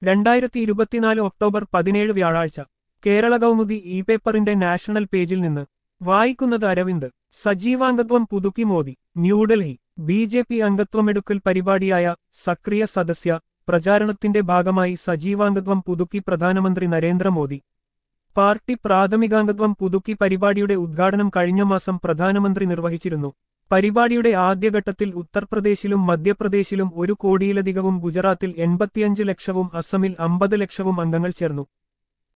രണ്ടായിരത്തി ഇരുപത്തിനാല് ഒക്ടോബർ പതിനേഴ് വ്യാഴാഴ്ച കേരള കൗമുദി ഇ പേപ്പറിന്റെ നാഷണൽ പേജിൽ നിന്ന് വായിക്കുന്നത് അരവിന്ദ് സജീവാംഗത്വം പുതുക്കി Modi New Delhi B J P അംഗത്വമെടുക്കൽ പരിപാടിയായ സക്രിയ സദസ്യ പ്രചാരണത്തിന്റെ ഭാഗമായി സജീവാംഗത്വം പുതുക്കി പ്രധാനമന്ത്രി നരേന്ദ്രമോദി പാർട്ടി പ്രാഥമികാംഗത്വം പുതുക്കി പരിപാടിയുടെ ഉദ്ഘാടനം കഴിഞ്ഞ മാസം പ്രധാനമന്ത്രി നിർവഹിച്ചിരുന്നു പരിപാടിയുടെ ആദ്യഘട്ടത്തിൽ ഉത്തർപ്രദേശിലും മധ്യപ്രദേശിലും ഒരു കോടിയിലധികവും ഗുജറാത്തിൽ എൺപത്തിയഞ്ച് ലക്ഷവും അസമിൽ അമ്പത് ലക്ഷവും അംഗങ്ങൾ ചേർന്നു